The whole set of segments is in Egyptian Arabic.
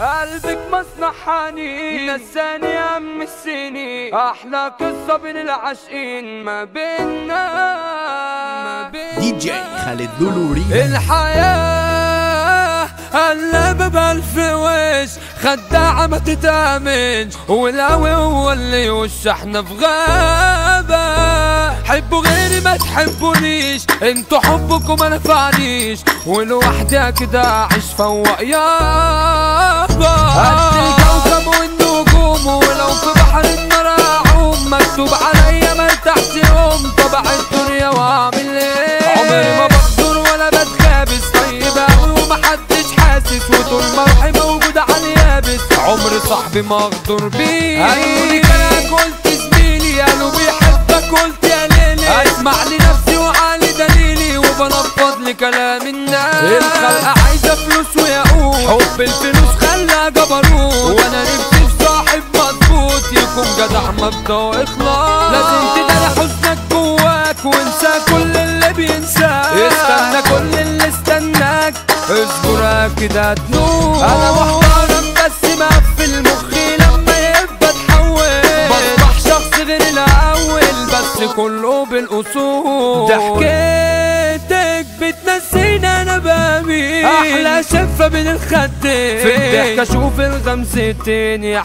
قلبك مصنع حنين نساني يا ام السنين احلى قصة بين العاشقين ما بيننا ما بيننا دي جي خالد لولو ريماكس الحياة قلبة بألف وش خداعة ما تتأمنش والهوى هو اللي يوش احنا في غابة حبوا غيري ما تحبونيش انتوا حبكم ما نفعنيش ولوحدي كده اعيش فوق يابا قد الكوكب والنجوم ولو في بحر النار اعوم مكتوب عليا ما ارتحش يوم طبع الدنيا واعمل ايه عمري ما بقدر ولا بتخابس طيب اوي ومحدش حاسس وطول ما روحي موجودة على اليابس عمري صاحبي ما اغدر بيه قالوا لي كلامك قلت زميلي قالوا بيحبك قلت يا ليلي اسمع لنفسي وعلي دليلي وبنفض لكلام الناس الخلقة عايزة فلوس وياقوت حب الفلوس خلى جبروت وانا نفسي في صاحب مظبوط يكون جدع مبدأ واخلاص لازم تداري حزنك جواك وانسى كل اللي بينساك استنى كل اللي استناك اصبر كده هتنور انا محترم بس مقفل مخي لما يبقى اتحول بصبح شخص غير الاول بس كله بالاصول ضحكتك بتنسيني انا بابي احلى شفه بين الخدين في الضحك اشوف الغمستين يا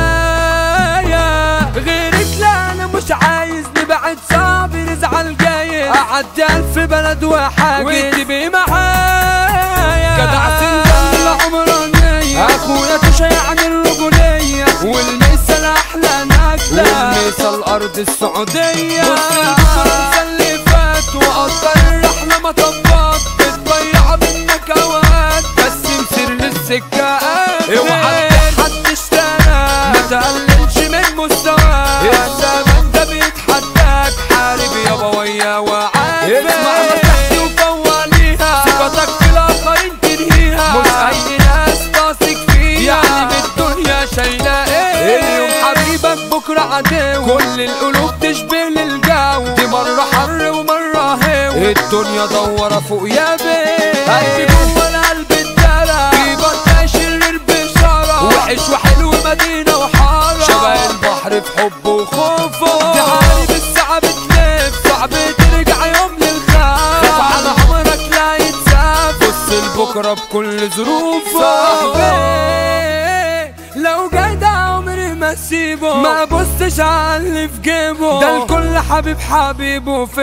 حكايه غيرك لا انا مش عايز نبعد صعب نزعل جاي اعدي الف بلد وحاجز وتبقي معايا جدع سندل العمرانية اخويا تشيع عن الرجولية والمثل احلى نجلة والمثل ارض السعودية بص البكرة اللي فات وقدر الرحلة مطبات بتضيع منك اوقات بس مسير للسكة اوعى حد اشترى ما تقللش من مستواك الزمن ده بيتحداك حارب يابا ويا وعاد اسمع نصيحتي وفواليها ثقتك في الاخرين تنهيها مش اي ناس تثق فيها يعني بالدنيا شايله ايه اليوم حبيبك بكره عدو كل القلوب تشبه للجو دي مره حر ومره هو الدنيا دوره فوق يا بيه قلبي جوه القلب اتدرى في بطة شرير بشارة وحش وحلو مدينة وحارة شبه البحر في حبه وخوفه تعالي بالساعة بتلف صعب ترجع يوم للخاف خاف على عمرك لا يتساب بص لبكرة بكل ظروفه صاحبي لو جدع عمري ما اسيبه ما بصش على اللي في جيبه ده الكل حبيب حبيبه في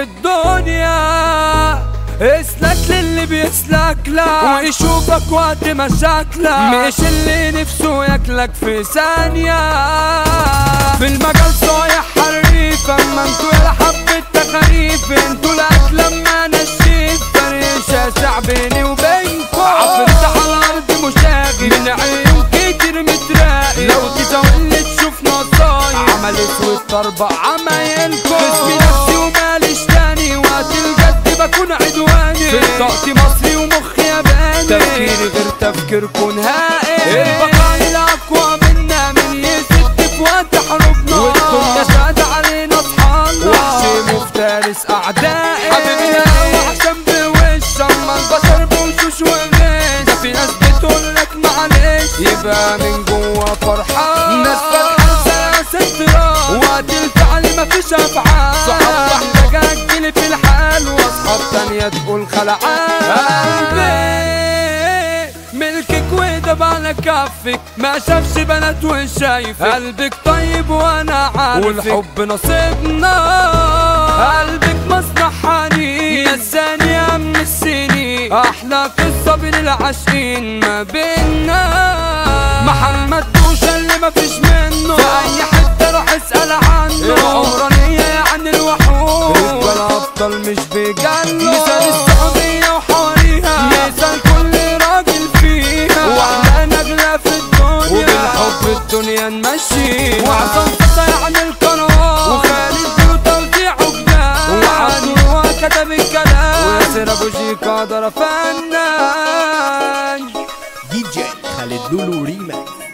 الدنيا اسلك للي بيسلك لك ويشوفك وقت مشاكلك مش اللي نفسه ياكلك في ثانية في المجال صايح حريف اما انتوا يا حبة تخاريف انتوا الاكل لما انا الشيف فرق شاسع بيني وبينكم عفرت على الارض مشاغب من عيون كتير متراقب لو تزاولني تشوف نصايب عملت وسط اربع عمايلكم اسمي نفسي وماليش تاني وقت الجد بكون عدواني في طاقتي مصري ومخي ياباني تفكيري غير تفكيركم نهائي البقاء الاقوى منا من يسد في وقت حروبنا والدنيا شاد علينا اصحابنا وحشي مفترس اعدائي حبيبي انا عشان بوش اما البشر بوشوش وغش ده في ناس بتقول لك معلش يبقى من جوا فرحان ناس فرحان سلاسة راس وقت الفعل مفيش افعال صحاب محتاجة تجيلي في الحال واصحاب تانية تقول خلعان قلبي ملكك ودب على كفك ما شافش بنات وشايفك قلبك طيب وانا عارفك والحب نصيبنا قلبك مصنع حنين نساني يا من السنين احلى قصه بين العاشقين ما بيننا محمد توشة اللي مفيش منه في اي حته روح اسال عنه العمرانيه يعني الوحوش رجال ابطال مش بيجنوا مثال السعوديه وحواليها مثال كل راجل فيها واحنا نغلى في الدنيا وبالحب الدنيا نمشي وعصام فتى يعني القناه وخالد له توزيع وجدان وعبد هو كتب الكلام وياسر ابو شيكا ضرب فنان دي جي خالد لولو ريماكس